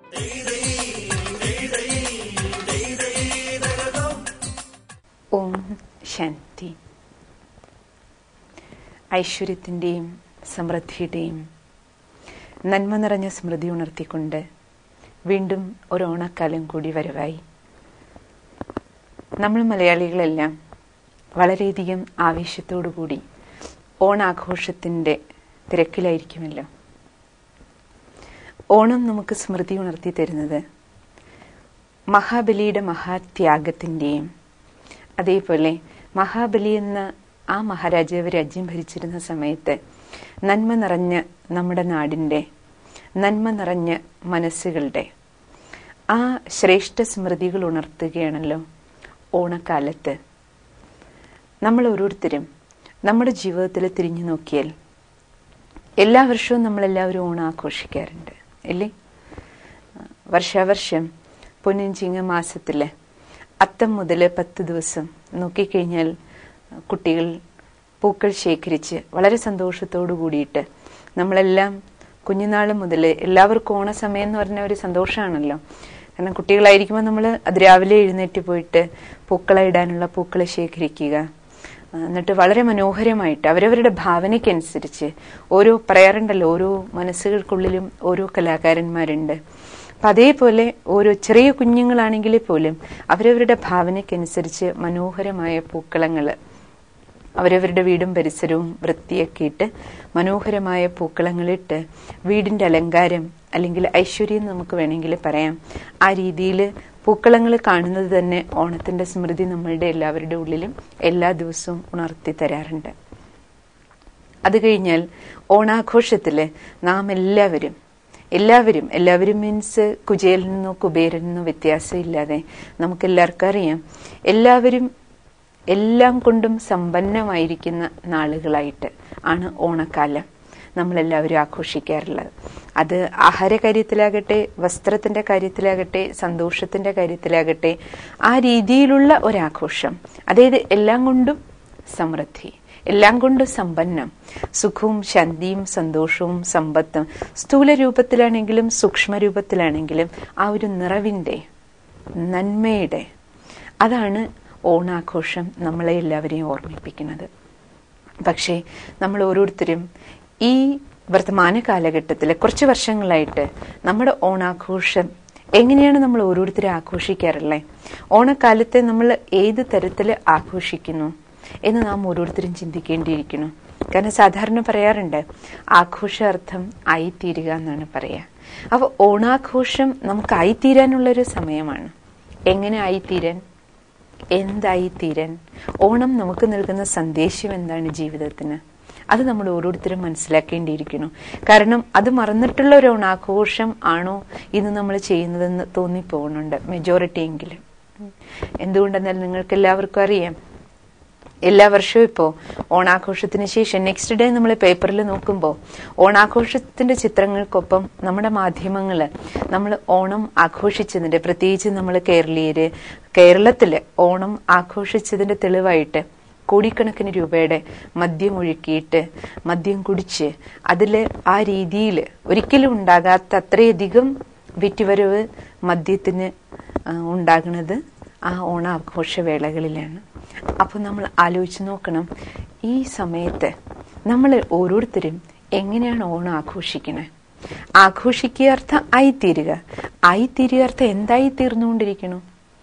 ഓം ശാന്തി ഐശ്വര്യത്തിൻ്റെയും സമൃദ്ധിയുടെയും നന്മ നിറഞ്ഞ സ്മൃതി ഉണർത്തിക്കൊണ്ട് വീണ്ടും ഒരു ഓണക്കാലം കൂടി വരവായി നമ്മൾ മലയാളികളെല്ലാം വളരെയധികം ആവേശത്തോടു കൂടി ഓണാഘോഷത്തിൻ്റെ തിരക്കിലായിരിക്കുമല്ലോ ഓണം നമുക്ക് സ്മൃതി ഉണർത്തി തരുന്നത് മഹാബലിയുടെ മഹാത്യാഗത്തിൻ്റെയും അതേപോലെ മഹാബലി എന്ന ആ മഹാരാജാവ് രാജ്യം ഭരിച്ചിരുന്ന സമയത്ത് നന്മ നിറഞ്ഞ നമ്മുടെ നാടിൻ്റെ നന്മ നിറഞ്ഞ മനസ്സുകളുടെ ആ ശ്രേഷ്ഠ സ്മൃതികൾ ഉണർത്തുകയാണല്ലോ ഓണക്കാലത്ത് നമ്മൾ ഓരോരുത്തരും നമ്മുടെ ജീവിതത്തിൽ തിരിഞ്ഞു നോക്കിയാൽ എല്ലാ വർഷവും നമ്മളെല്ലാവരും ഓണം ആഘോഷിക്കാറുണ്ട് അല്ലേ വർഷാവർഷം പൊന്നിഞ്ചിങ്ങ മാസത്തിൽ അത്തം മുതൽ പത്ത് ദിവസം നോക്കിക്കഴിഞ്ഞാൽ കുട്ടികൾ പൂക്കൾ ശേഖരിച്ച് വളരെ സന്തോഷത്തോടു കൂടിയിട്ട് നമ്മളെല്ലാം കുഞ്ഞുനാൾ മുതൽ എല്ലാവർക്കും ഓണസമയം എന്ന് പറഞ്ഞ ഒരു സന്തോഷമാണല്ലോ കാരണം കുട്ടികളായിരിക്കുമ്പോൾ നമ്മൾ അതിരാവിലെ എഴുന്നേറ്റ് പോയിട്ട് പൂക്കള ഇടാനുള്ള പൂക്കളെ ശേഖരിക്കുക എന്നിട്ട് വളരെ മനോഹരമായിട്ട് അവരവരുടെ ഭാവനയ്ക്കനുസരിച്ച് ഓരോ പറയാറുണ്ടല്ലോ ഓരോ മനസ്സുകൾക്കുള്ളിലും ഓരോ കലാകാരന്മാരുണ്ട് അപ്പം അതേപോലെ ഓരോ ചെറിയ കുഞ്ഞുങ്ങളാണെങ്കിൽ പോലും അവരവരുടെ ഭാവനയ്ക്കനുസരിച്ച് മനോഹരമായ പൂക്കളങ്ങൾ അവരവരുടെ വീടും പരിസരവും വൃത്തിയാക്കിയിട്ട് മനോഹരമായ പൂക്കളങ്ങളിട്ട് വീടിന്റെ അലങ്കാരം അല്ലെങ്കിൽ ഐശ്വര്യം നമുക്ക് വേണമെങ്കിൽ പറയാം ആ രീതിയിൽ പൂക്കളങ്ങൾ കാണുന്നത് തന്നെ ഓണത്തിന്റെ സ്മൃതി നമ്മളുടെ എല്ലാവരുടെ ഉള്ളിലും എല്ലാ ദിവസവും ഉണർത്തി തരാറുണ്ട് അത് കഴിഞ്ഞാൽ ഓണാഘോഷത്തില് നാം എല്ലാവരും എല്ലാവരും എല്ലാവരും മീൻസ് കുചേലിനോ കുബേരനെന്നോ വ്യത്യാസമില്ലാതെ നമുക്ക് എല്ലാവർക്കും അറിയാം എല്ലാവരും എല്ലാം കൊണ്ടും സമ്പന്നമായിരിക്കുന്ന നാളുകളായിട്ട് ആണ് ഓണക്കാലം നമ്മളെല്ലാവരും ആഘോഷിക്കാറുള്ളത് അത് ആഹാര കാര്യത്തിലാകട്ടെ വസ്ത്രത്തിന്റെ കാര്യത്തിലാകട്ടെ സന്തോഷത്തിന്റെ കാര്യത്തിലാകട്ടെ ആ രീതിയിലുള്ള ഒരാഘോഷം അതായത് എല്ലാം കൊണ്ടും സമൃദ്ധി എല്ലാം കൊണ്ടും സമ്പന്നം സുഖവും ശാന്തിയും സന്തോഷവും സമ്പത്തും സ്ഥൂല രൂപത്തിലാണെങ്കിലും സൂക്ഷ്മ രൂപത്തിലാണെങ്കിലും ആ ഒരു നിറവിന്റെ നന്മയുടെ അതാണ് ഓണാഘോഷം നമ്മളെ എല്ലാവരെയും ഓർമ്മിപ്പിക്കുന്നത് പക്ഷേ നമ്മൾ ഓരോരുത്തരും ഈ വർത്തമാന കാലഘട്ടത്തിൽ കുറച്ച് വർഷങ്ങളായിട്ട് നമ്മുടെ ഓണാഘോഷം എങ്ങനെയാണ് നമ്മൾ ഓരോരുത്തരും ആഘോഷിക്കാറുള്ളത് ഓണക്കാലത്തെ നമ്മൾ ഏത് തരത്തിൽ ആഘോഷിക്കുന്നു എന്ന് നാം ഓരോരുത്തരും ചിന്തിക്കേണ്ടിയിരിക്കുന്നു കാരണം സാധാരണ പറയാറുണ്ട് ആഘോഷാർത്ഥം ആയിത്തീരുക എന്നാണ് പറയാ അപ്പൊ ഓണാഘോഷം നമുക്ക് ആയിത്തീരാനുള്ളൊരു സമയമാണ് എങ്ങനെ ആയിത്തീരാൻ എന്തായിത്തീരാൻ ഓണം നമുക്ക് നൽകുന്ന സന്ദേശം എന്താണ് ജീവിതത്തിന് അത് നമ്മൾ ഓരോരുത്തരും മനസ്സിലാക്കേണ്ടിയിരിക്കുന്നു കാരണം അത് മറന്നിട്ടുള്ള ഒരു ഓണാഘോഷം ആണോ ഇന്ന് നമ്മൾ ചെയ്യുന്നതെന്ന് തോന്നിപ്പോകുന്നുണ്ട് മെജോറിറ്റി എങ്കിലും എന്തുകൊണ്ടെന്നാൽ നിങ്ങൾക്ക് എല്ലാവർക്കും അറിയാം എല്ലാ വർഷവും ഇപ്പോൾ ഓണാഘോഷത്തിന് ശേഷം നെക്സ്റ്റ് ഡേ നമ്മൾ പേപ്പറിൽ നോക്കുമ്പോൾ ഓണാഘോഷത്തിന്റെ ചിത്രങ്ങൾക്കൊപ്പം നമ്മുടെ മാധ്യമങ്ങൾ നമ്മൾ ഓണം ആഘോഷിച്ചതിന്റെ പ്രത്യേകിച്ച് നമ്മൾ കേരളീയര് കേരളത്തില് ഓണം ആഘോഷിച്ചതിന്റെ തെളിവായിട്ട് കോടിക്കണക്കിന് രൂപയുടെ മദ്യം ഒഴുക്കിയിട്ട് മദ്യം കുടിച്ച് അതിൽ ആ രീതിയിൽ ഒരിക്കലും ഉണ്ടാകാത്ത അത്രയധികം വിറ്റുവരവ് മദ്യത്തിന് ഉണ്ടാകുന്നത് ആ ഓണാഘോഷ വേളകളിലാണ് അപ്പോൾ നമ്മൾ ആലോചിച്ച് നോക്കണം ഈ സമയത്ത് നമ്മൾ ഓരോരുത്തരും എങ്ങനെയാണ് ഓണം ആഘോഷിക്കണേ ആഘോഷിക്കുക അർത്ഥം ആയിത്തീരുക ആയിത്തീരുക അർത്ഥം എന്തായി തീർന്നുകൊണ്ടിരിക്കണം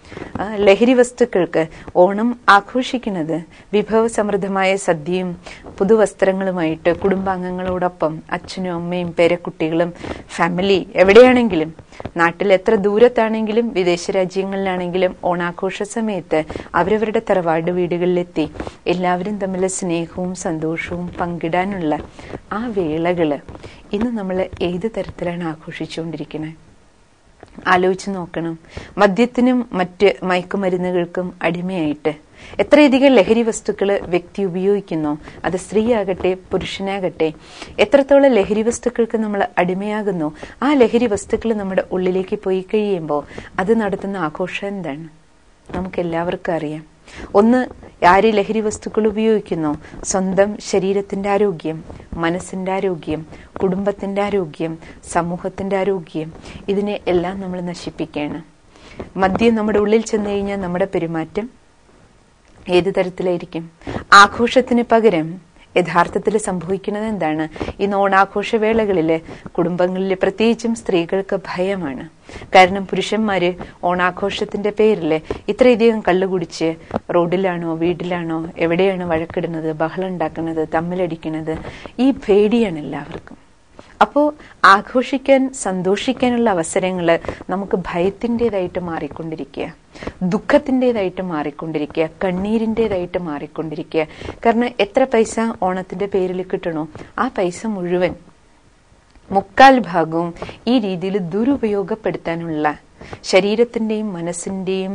ലഹരി വസ്തുക്കൾക്ക് ഓണം ആഘോഷിക്കുന്നത് വിഭവസമൃദ്ധമായ സദ്യയും പുതുവസ്ത്രങ്ങളുമായിട്ട് കുടുംബാംഗങ്ങളോടൊപ്പം അച്ഛനും അമ്മയും പേരക്കുട്ടികളും ഫാമിലി എവിടെയാണെങ്കിലും നാട്ടിൽ എത്ര ദൂരത്താണെങ്കിലും വിദേശ രാജ്യങ്ങളിലാണെങ്കിലും ഓണാഘോഷ സമയത്ത് അവരവരുടെ തറവാട് വീടുകളിലെത്തി എല്ലാവരും തമ്മിൽ സ്നേഹവും സന്തോഷവും പങ്കിടാനുള്ള ആ വേളകള് ഇന്ന് നമ്മൾ ഏത് തരത്തിലാണ് ആഘോഷിച്ചുകൊണ്ടിരിക്കുന്നത് ആലോചിച്ച് നോക്കണം മദ്യത്തിനും മറ്റ് മയക്കുമരുന്നുകൾക്കും അടിമയായിട്ട് എത്രയധികം ലഹരി വസ്തുക്കൾ വ്യക്തി ഉപയോഗിക്കുന്നോ അത് സ്ത്രീയാകട്ടെ പുരുഷനാകട്ടെ എത്രത്തോളം ലഹരി വസ്തുക്കൾക്ക് നമ്മൾ അടിമയാകുന്നോ ആ ലഹരി വസ്തുക്കൾ നമ്മുടെ ഉള്ളിലേക്ക് പോയി കഴിയുമ്പോൾ അത് നടത്തുന്ന ആഘോഷം എന്താണ് നമുക്ക് എല്ലാവർക്കും അറിയാം ഒന്ന് ആര് ലഹരി വസ്തുക്കൾ ഉപയോഗിക്കുന്നു സ്വന്തം ശരീരത്തിന്റെ ആരോഗ്യം മനസ്സിന്റെ ആരോഗ്യം കുടുംബത്തിന്റെ ആരോഗ്യം സമൂഹത്തിന്റെ ആരോഗ്യം ഇതിനെ എല്ലാം നമ്മൾ നശിപ്പിക്കുകയാണ് മദ്യം നമ്മുടെ ഉള്ളിൽ ചെന്ന് കഴിഞ്ഞാൽ നമ്മുടെ പെരുമാറ്റം ഏത് തരത്തിലായിരിക്കും ആഘോഷത്തിന് പകരം യഥാർത്ഥത്തിൽ സംഭവിക്കുന്നത് എന്താണ് ഈ ഓണാഘോഷ വേളകളില് കുടുംബങ്ങളിൽ പ്രത്യേകിച്ചും സ്ത്രീകൾക്ക് ഭയമാണ് കാരണം പുരുഷന്മാര് ഓണാഘോഷത്തിന്റെ പേരില് ഇത്രയധികം കള്ളു കുടിച്ച് റോഡിലാണോ വീട്ടിലാണോ എവിടെയാണ് വഴക്കിടുന്നത് ബഹളം ഉണ്ടാക്കുന്നത് തമ്മിലടിക്കുന്നത് ഈ പേടിയാണ് എല്ലാവർക്കും അപ്പോ ആഘോഷിക്കാൻ സന്തോഷിക്കാനുള്ള അവസരങ്ങൾ നമുക്ക് ഭയത്തിൻ്റെതായിട്ട് മാറിക്കൊണ്ടിരിക്കുക ദുഃഖത്തിൻ്റെതായിട്ട് മാറിക്കൊണ്ടിരിക്കുക കണ്ണീരിൻ്റെതായിട്ട് മാറിക്കൊണ്ടിരിക്കുക കാരണം എത്ര പൈസ ഓണത്തിന്റെ പേരിൽ കിട്ടണോ ആ പൈസ മുഴുവൻ മുക്കാൽ ഭാഗവും ഈ രീതിയിൽ ദുരുപയോഗപ്പെടുത്താനുള്ള ശരീരത്തിന്റെയും മനസ്സിന്റെയും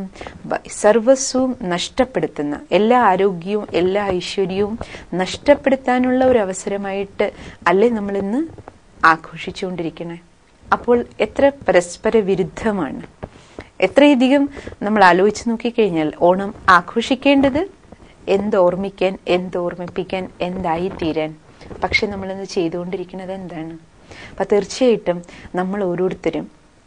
സർവസ്വവും നഷ്ടപ്പെടുത്തുന്ന എല്ലാ ആരോഗ്യവും എല്ലാ ഐശ്വര്യവും നഷ്ടപ്പെടുത്താനുള്ള ഒരു അവസരമായിട്ട് അല്ലേ നമ്മളിന്ന് ആഘോഷിച്ചുകൊണ്ടിരിക്കണേ അപ്പോൾ എത്ര പരസ്പര വിരുദ്ധമാണ് എത്രയധികം നമ്മൾ ആലോചിച്ച് നോക്കിക്കഴിഞ്ഞാൽ ഓണം ആഘോഷിക്കേണ്ടത് എന്തോർമ്മിക്കാൻ എന്തോർമ്മിപ്പിക്കാൻ എന്തായിത്തീരാൻ പക്ഷെ നമ്മളിന്ന് ചെയ്തുകൊണ്ടിരിക്കുന്നത് എന്താണ് അപ്പൊ തീർച്ചയായിട്ടും നമ്മൾ ഓരോരുത്തരും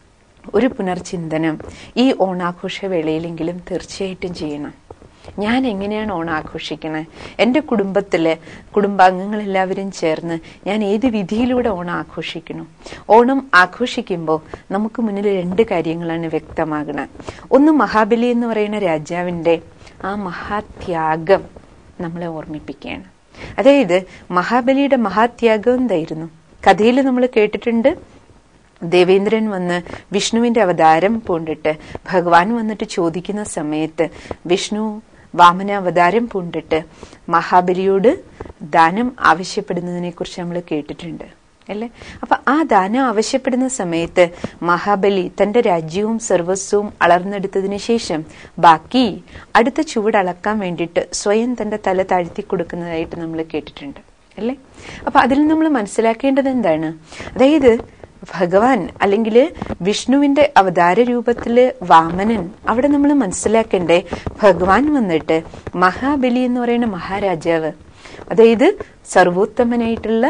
ഒരു പുനർചിന്തനം ഈ ഓണാഘോഷ വേളയിലെങ്കിലും തീർച്ചയായിട്ടും ചെയ്യണം ഞാൻ എങ്ങനെയാണ് ഓണം ആഘോഷിക്കണത് എൻ്റെ കുടുംബത്തിലെ കുടുംബാംഗങ്ങളെല്ലാവരും ചേർന്ന് ഞാൻ ഏത് വിധിയിലൂടെ ഓണം ആഘോഷിക്കണം ഓണം ആഘോഷിക്കുമ്പോൾ നമുക്ക് മുന്നിൽ രണ്ട് കാര്യങ്ങളാണ് വ്യക്തമാകുന്നത് ഒന്ന് മഹാബലി എന്ന് പറയുന്ന രാജാവിൻ്റെ ആ മഹാത്യാഗം നമ്മളെ ഓർമ്മിപ്പിക്കുകയാണ് അതായത് മഹാബലിയുടെ മഹാത്യാഗം എന്തായിരുന്നു കഥയിൽ നമ്മൾ കേട്ടിട്ടുണ്ട് ദേവേന്ദ്രൻ വന്ന് വിഷ്ണുവിന്റെ അവതാരം പൂണ്ടിട്ട് ഭഗവാൻ വന്നിട്ട് ചോദിക്കുന്ന സമയത്ത് വിഷ്ണു വാമന അവതാരം പൂണ്ടിട്ട് മഹാബലിയോട് ദാനം ആവശ്യപ്പെടുന്നതിനെ കുറിച്ച് നമ്മൾ കേട്ടിട്ടുണ്ട് അല്ലേ അപ്പൊ ആ ദാനം ആവശ്യപ്പെടുന്ന സമയത്ത് മഹാബലി തന്റെ രാജ്യവും സർവസ്വവും അളർന്നെടുത്തതിന് ശേഷം ബാക്കി അടുത്ത ചുവട് അളക്കാൻ വേണ്ടിയിട്ട് സ്വയം തന്റെ തല താഴ്ത്തി കൊടുക്കുന്നതായിട്ട് നമ്മൾ കേട്ടിട്ടുണ്ട് അല്ലേ അപ്പൊ അതിൽ നമ്മൾ മനസ്സിലാക്കേണ്ടത് എന്താണ് അതായത് ഭഗവാൻ അല്ലെങ്കിൽ വിഷ്ണുവിന്റെ അവതാര രൂപത്തില് വാമനൻ അവിടെ നമ്മൾ മനസ്സിലാക്കണ്ടേ ഭഗവാൻ വന്നിട്ട് മഹാബലി എന്ന് പറയുന്ന മഹാരാജാവ് അതായത് സർവോത്തമനായിട്ടുള്ള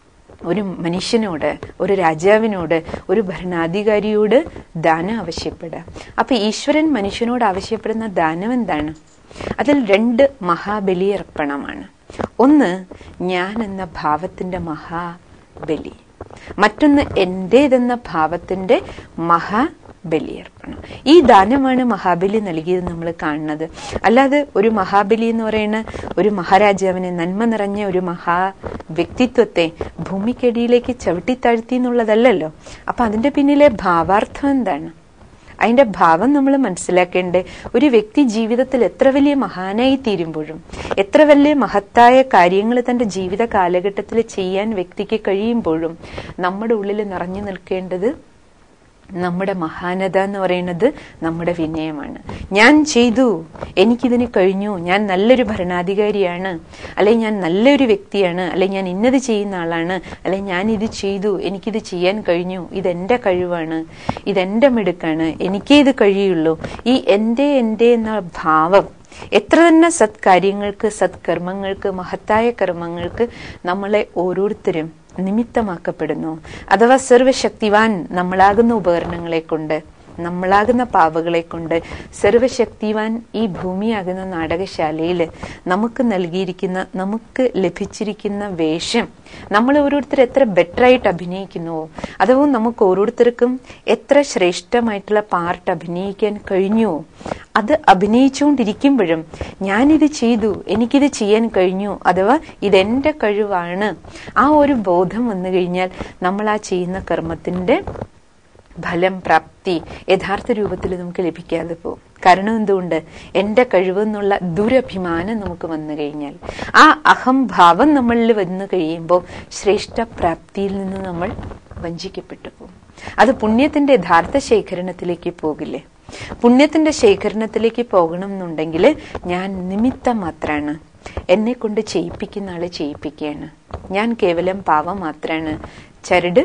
ഒരു മനുഷ്യനോട് ഒരു രാജാവിനോട് ഒരു ഭരണാധികാരിയോട് ദാനം ആവശ്യപ്പെടുക അപ്പൊ ഈശ്വരൻ മനുഷ്യനോട് ആവശ്യപ്പെടുന്ന ദാനം എന്താണ് അതിൽ രണ്ട് മഹാബലി അർപ്പണമാണ് ഒന്ന് ഞാൻ എന്ന ഭാവത്തിന്റെ മഹാബലി മറ്റൊന്ന് എന്റേതെന്ന ഭാവത്തിന്റെ മഹാ ബലിയർപ്പണം ഈ ദാനമാണ് മഹാബലി നൽകിയത് നമ്മൾ കാണുന്നത് അല്ലാതെ ഒരു മഹാബലി എന്ന് പറയുന്ന ഒരു മഹാരാജാവിനെ നന്മ നിറഞ്ഞ ഒരു മഹാ വ്യക്തിത്വത്തെ ഭൂമിക്കടിയിലേക്ക് ചവിട്ടിത്താഴ്ത്തി എന്നുള്ളതല്ലല്ലോ അപ്പൊ അതിന്റെ പിന്നിലെ ഭാവാർത്ഥം എന്താണ് അതിന്റെ ഭാവം നമ്മൾ മനസ്സിലാക്കേണ്ടേ ഒരു വ്യക്തി ജീവിതത്തിൽ എത്ര വലിയ മഹാനായി തീരുമ്പോഴും എത്ര വലിയ മഹത്തായ കാര്യങ്ങൾ തന്റെ ജീവിത കാലഘട്ടത്തിൽ ചെയ്യാൻ വ്യക്തിക്ക് കഴിയുമ്പോഴും നമ്മുടെ ഉള്ളിൽ നിറഞ്ഞു നിൽക്കേണ്ടത് നമ്മുടെ മഹാനത എന്ന് പറയുന്നത് നമ്മുടെ വിനയമാണ് ഞാൻ ചെയ്തു എനിക്കിതിന് കഴിഞ്ഞു ഞാൻ നല്ലൊരു ഭരണാധികാരിയാണ് അല്ലെ ഞാൻ നല്ലൊരു വ്യക്തിയാണ് അല്ലെ ഞാൻ ഇന്നത് ചെയ്യുന്ന ആളാണ് അല്ലെ ഞാൻ ഇത് ചെയ്തു എനിക്കിത് ചെയ്യാൻ കഴിഞ്ഞു ഇതെന്റെ കഴിവാണ് ഇതെന്റെ മിടുക്കാണ് എനിക്കേ ഇത് കഴിയുള്ളൂ ഈ എന്റെ എന്റെ എന്ന ഭാവം എത്ര തന്നെ സത്കാര്യങ്ങൾക്ക് സത്കർമ്മങ്ങൾക്ക് മഹത്തായ കർമ്മങ്ങൾക്ക് നമ്മളെ ഓരോരുത്തരും നിമിത്തമാക്കപ്പെടുന്നു അഥവാ സർവശക്തിവാൻ നമ്മളാകുന്ന ഉപകരണങ്ങളെ കൊണ്ട് നമ്മളാകുന്ന പാവകളെ കൊണ്ട് സർവശക്തിവാൻ ഈ ഭൂമിയാകുന്ന നാടകശാലയിൽ നമുക്ക് നൽകിയിരിക്കുന്ന നമുക്ക് ലഭിച്ചിരിക്കുന്ന വേഷം നമ്മൾ ഓരോരുത്തർ എത്ര ബെറ്റർ ആയിട്ട് അഭിനയിക്കുന്നുവോ അഥവാ നമുക്ക് ഓരോരുത്തർക്കും എത്ര ശ്രേഷ്ഠമായിട്ടുള്ള പാർട്ട് അഭിനയിക്കാൻ കഴിഞ്ഞുവോ അത് അഭിനയിച്ചുകൊണ്ടിരിക്കുമ്പോഴും ഞാനിത് ചെയ്തു എനിക്കിത് ചെയ്യാൻ കഴിഞ്ഞു അഥവാ ഇതെന്റെ കഴിവാണ് ആ ഒരു ബോധം വന്നു കഴിഞ്ഞാൽ നമ്മൾ ആ ചെയ്യുന്ന കർമ്മത്തിന്റെ ഫലം പ്രാപ്തി യഥാർത്ഥ രൂപത്തിൽ നമുക്ക് ലഭിക്കാതെ പോകും കാരണം എന്തുകൊണ്ട് എന്റെ കഴിവെന്നുള്ള ദുരഭിമാനം നമുക്ക് വന്നു കഴിഞ്ഞാൽ ആ അഹംഭാവം നമ്മളിൽ വന്നു കഴിയുമ്പോൾ ശ്രേഷ്ഠ പ്രാപ്തിയിൽ നിന്ന് നമ്മൾ വഞ്ചിക്കപ്പെട്ടു പോകും അത് പുണ്യത്തിന്റെ യഥാർത്ഥ ശേഖരണത്തിലേക്ക് പോകില്ലേ പുണ്യത്തിന്റെ ശേഖരണത്തിലേക്ക് പോകണം എന്നുണ്ടെങ്കിൽ ഞാൻ നിമിത്തം മാത്രാണ് എന്നെ കൊണ്ട് ചെയ്യിപ്പിക്കുന്ന ആളെ ചെയ്യിപ്പിക്കുകയാണ് ഞാൻ കേവലം പാവം മാത്രാണ് ചരട്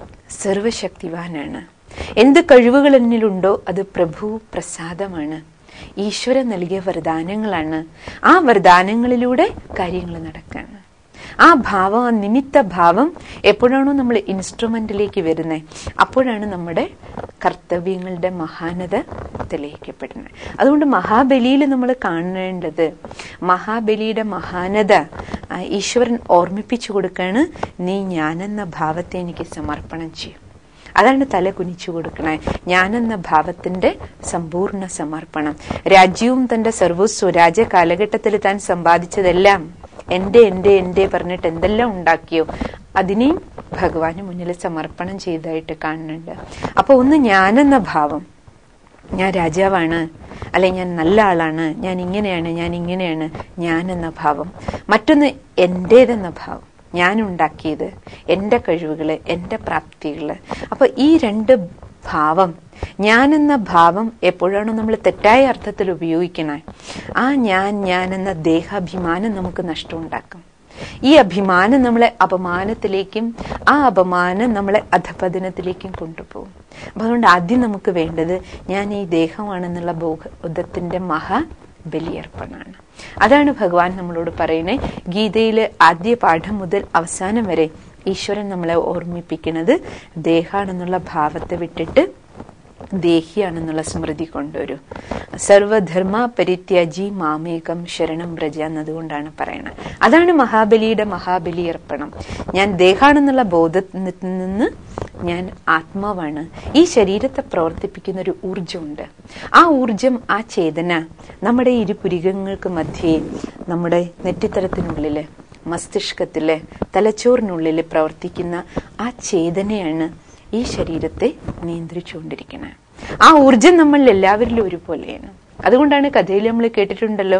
സർവശക്തിവാനാണ് എന്ത് കഴിവുകൾ എന്നിലുണ്ടോ അത് പ്രഭു പ്രസാദമാണ് ഈശ്വരൻ നൽകിയ വരദാനങ്ങളാണ് ആ വരദാനങ്ങളിലൂടെ കാര്യങ്ങൾ നടക്കാണ് ആ ഭാവം ആ നിമിത്ത ഭാവം എപ്പോഴാണോ നമ്മൾ ഇൻസ്ട്രുമെന്റിലേക്ക് വരുന്നത് അപ്പോഴാണ് നമ്മുടെ കർത്തവ്യങ്ങളുടെ മഹാനത തെളിയിക്കപ്പെടുന്നത് അതുകൊണ്ട് മഹാബലിയിൽ നമ്മൾ കാണേണ്ടത് മഹാബലിയുടെ മഹാനത ആ, ഈശ്വരൻ ഓർമ്മിപ്പിച്ചു കൊടുക്കാണ് നീ ഞാനെന്ന ഭാവത്തെ എനിക്ക് സമർപ്പണം ചെയ്യും അതാണ് തല കുനിച്ചു കൊടുക്കണേ ഞാനെന്ന ഭാവത്തിന്റെ സമ്പൂർണ്ണ സമർപ്പണം രാജ്യവും തന്റെ സർവസ്വ രാജ്യ കാലഘട്ടത്തിൽ താൻ സമ്പാദിച്ചതെല്ലാം എന്റെ എന്റെ എന്റെ പറഞ്ഞിട്ട് എന്തെല്ലാം ഉണ്ടാക്കിയോ അതിനെയും ഭഗവാന് മുന്നിൽ സമർപ്പണം ചെയ്തതായിട്ട് കാണുന്നുണ്ട് അപ്പൊ ഒന്ന് ഞാനെന്ന ഭാവം ഞാൻ രാജാവാണ് അല്ലെ ഞാൻ നല്ല ആളാണ് ഞാൻ ഇങ്ങനെയാണ് ഞാൻ ഇങ്ങനെയാണ് ഞാൻ എന്ന ഭാവം മറ്റൊന്ന് എന്റേതെന്ന ഭാവം ഞാൻ ഉണ്ടാക്കിയത് എൻ്റെ കഴിവുകൾ എൻ്റെ പ്രാപ്തികൾ അപ്പൊ ഈ രണ്ട് ഭാവം ഞാനെന്ന ഭാവം എപ്പോഴാണോ നമ്മൾ തെറ്റായ അർത്ഥത്തിൽ ഉപയോഗിക്കണേ ആ ഞാൻ ഞാൻ എന്ന ദേഹാഭിമാനം നമുക്ക് നഷ്ടമുണ്ടാക്കും ഈ അഭിമാനം നമ്മളെ അപമാനത്തിലേക്കും ആ അപമാനം നമ്മളെ അധപതനത്തിലേക്കും കൊണ്ടുപോകും അപ്പൊ അതുകൊണ്ട് ആദ്യം നമുക്ക് വേണ്ടത് ഞാൻ ഈ ദേഹമാണെന്നുള്ള ബോധത്തിന്റെ മഹാ ബലിയർപ്പണാണ് അതാണ് ഭഗവാൻ നമ്മളോട് പറയുന്നത് ഗീതയിലെ ആദ്യ പാഠം മുതൽ അവസാനം വരെ ഈശ്വരൻ നമ്മളെ ഓർമ്മിപ്പിക്കുന്നത് ദേഹാണെന്നുള്ള ഭാവത്തെ വിട്ടിട്ട് ദേഹിയാണെന്നുള്ള സ്മൃതി കൊണ്ടുവരൂ സർവധർമ്മ പരിത്യാജി മാമേകം ശരണം വ്രജ എന്നതുകൊണ്ടാണ് പറയണത് അതാണ് മഹാബലിയുടെ മഹാബലി അർപ്പണം ഞാൻ ദേഹാണെന്നുള്ള ബോധത്തിൽ നിന്ന് ഞാൻ ആത്മാവാണ് ഈ ശരീരത്തെ പ്രവർത്തിപ്പിക്കുന്ന ഒരു ഊർജമുണ്ട് ആ ഊർജം ആ ചേതന നമ്മുടെ ഇരുപുരികങ്ങൾക്ക് മധ്യേ നമ്മുടെ നെറ്റിത്തരത്തിനുള്ളില് മസ്തിഷ്കത്തില് തലച്ചോറിനുള്ളിൽ പ്രവർത്തിക്കുന്ന ആ ചേതനയാണ് ഈ ശരീരത്തെ നിയന്ത്രിച്ചുകൊണ്ടിരിക്കുന്നത് ആ ഊർജം നമ്മൾ എല്ലാവരിലും ഒരുപോലെയാണ് അതുകൊണ്ടാണ് കഥയിൽ നമ്മൾ കേട്ടിട്ടുണ്ടല്ലോ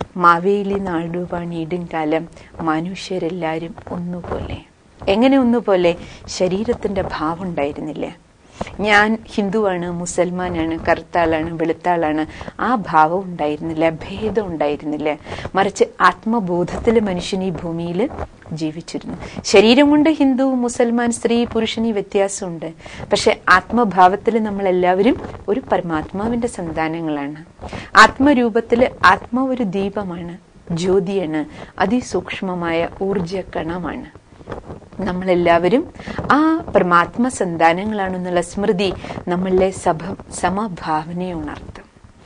മാവേലി നാടുവാണിയിടും കാലം മനുഷ്യരെല്ലാരും ഒന്നുപോലെ എങ്ങനെ ഒന്നുപോലെ ശരീരത്തിന്റെ ഭാവം ഉണ്ടായിരുന്നില്ലേ ഞാൻ ഹിന്ദുവാണ് മുസൽമാനാണ് കറുത്താളാണ് വെളുത്താളാണ് ആ ഭാവം ഉണ്ടായിരുന്നില്ല ഭേദം ഉണ്ടായിരുന്നില്ല മറിച്ച് ആത്മബോധത്തിൽ മനുഷ്യൻ ഈ ഭൂമിയിൽ ജീവിച്ചിരുന്നു ശരീരം കൊണ്ട് ഹിന്ദു മുസൽമാൻ സ്ത്രീ പുരുഷൻ ഈ വ്യത്യാസമുണ്ട് പക്ഷെ ആത്മഭാവത്തിൽ നമ്മൾ എല്ലാവരും ഒരു പരമാത്മാവിന്റെ സന്താനങ്ങളാണ് ആത്മരൂപത്തിൽ ആത്മ ഒരു ദീപമാണ് ജ്യോതിയാണ് അതിസൂക്ഷ്മമായ ഊർജ കണമാണ് നമ്മളെല്ലാവരും ആ പരമാത്മ സന്താനങ്ങളാണെന്നുള്ള സ്മൃതി നമ്മളിലെ സഭ സമഭാവനയെ ഉണർത്തും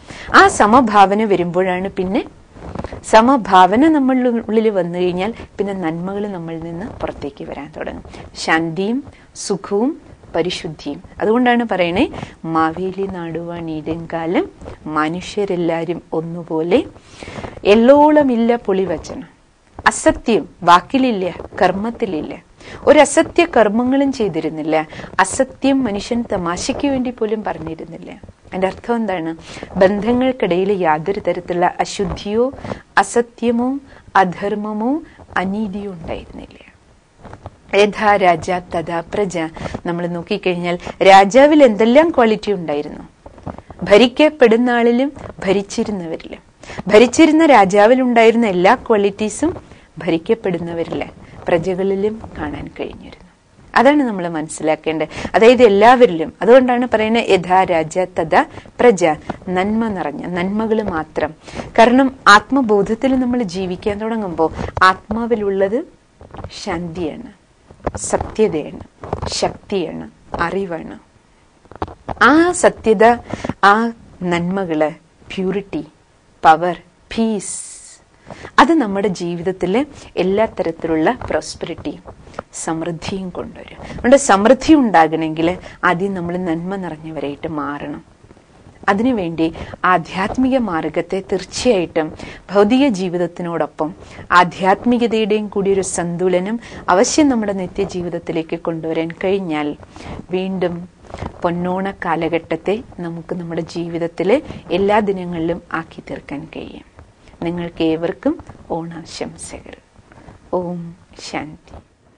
ആ സമഭാവന വരുമ്പോഴാണ് പിന്നെ സമഭാവന നമ്മളുടെ ഉള്ളിൽ വന്നു കഴിഞ്ഞാൽ പിന്നെ നന്മകൾ നമ്മളിൽ നിന്ന് പുറത്തേക്ക് വരാൻ തുടങ്ങും ശാന്തിയും സുഖവും പരിശുദ്ധിയും അതുകൊണ്ടാണ് പറയണേ മാവേലി നാടുവാണീടുംകാലം മനുഷ്യരെല്ലാരും ഒന്നുപോലെ എല്ലോളമില്ല പൊളിവചനം അസത്യം വാക്കിലില്ല കർമ്മത്തിലില്ല ഒരു അസത്യ കർമ്മങ്ങളും ചെയ്തിരുന്നില്ല അസത്യം മനുഷ്യൻ തമാശയ്ക്ക് വേണ്ടി പോലും പറഞ്ഞിരുന്നില്ല അതിന്റെ അർത്ഥം എന്താണ് ബന്ധങ്ങൾക്കിടയിൽ യാതൊരു തരത്തിലുള്ള അശുദ്ധിയോ അസത്യമോ അധർമ്മമോ അനീതിയോ ഉണ്ടായിരുന്നില്ല യഥാ രാജ തഥാ പ്രജ നമ്മൾ നോക്കിക്കഴിഞ്ഞാൽ രാജാവിൽ എന്തെല്ലാം ക്വാളിറ്റി ഉണ്ടായിരുന്നു ഭരിക്കപ്പെടുന്ന ആളിലും ഭരിച്ചിരുന്നവരിലും ഭരിച്ചിരുന്ന രാജാവിൽ ഉണ്ടായിരുന്ന എല്ലാ ക്വാളിറ്റീസും ഭരിക്കപ്പെടുന്നവരിലെ പ്രജകളിലും കാണാൻ കഴിഞ്ഞിരുന്നു അതാണ് നമ്മൾ മനസ്സിലാക്കേണ്ടത് അതായത് എല്ലാവരിലും അതുകൊണ്ടാണ് പറയുന്നത് യഥാ രാജ തഥാ പ്രജ നന്മ നിറഞ്ഞ നന്മകൾ മാത്രം കാരണം ആത്മബോധത്തിൽ നമ്മൾ ജീവിക്കാൻ തുടങ്ങുമ്പോൾ ആത്മാവിലുള്ളത് ശാന്തിയാണ് സത്യതയാണ് ശക്തിയാണ് അറിവാണ് ആ സത്യത ആ നന്മകള് പ്യൂരിറ്റി പവർ പീസ് അത് നമ്മുടെ ജീവിതത്തിൽ എല്ലാ തരത്തിലുള്ള പ്രോസ്പെരിറ്റിയും സമൃദ്ധിയും കൊണ്ടുവരും അതുകൊണ്ട് സമൃദ്ധി ഉണ്ടാകണമെങ്കിൽ ആദ്യം നമ്മൾ നന്മ നിറഞ്ഞവരായിട്ട് മാറണം അതിനുവേണ്ടി ആധ്യാത്മിക മാർഗത്തെ തീർച്ചയായിട്ടും ഭൗതിക ജീവിതത്തിനോടൊപ്പം ആധ്യാത്മികതയുടെയും കൂടി ഒരു സന്തുലനം അവശ്യം നമ്മുടെ നിത്യജീവിതത്തിലേക്ക് കൊണ്ടുവരാൻ കഴിഞ്ഞാൽ വീണ്ടും പൊന്നോണ കാലഘട്ടത്തെ നമുക്ക് നമ്മുടെ ജീവിതത്തിലെ എല്ലാ ദിനങ്ങളിലും ആക്കി തീർക്കാൻ കഴിയും നിങ്ങൾക്ക് ഏവർക്കും ഓണാശംസകൾ ഓം ശാന്തി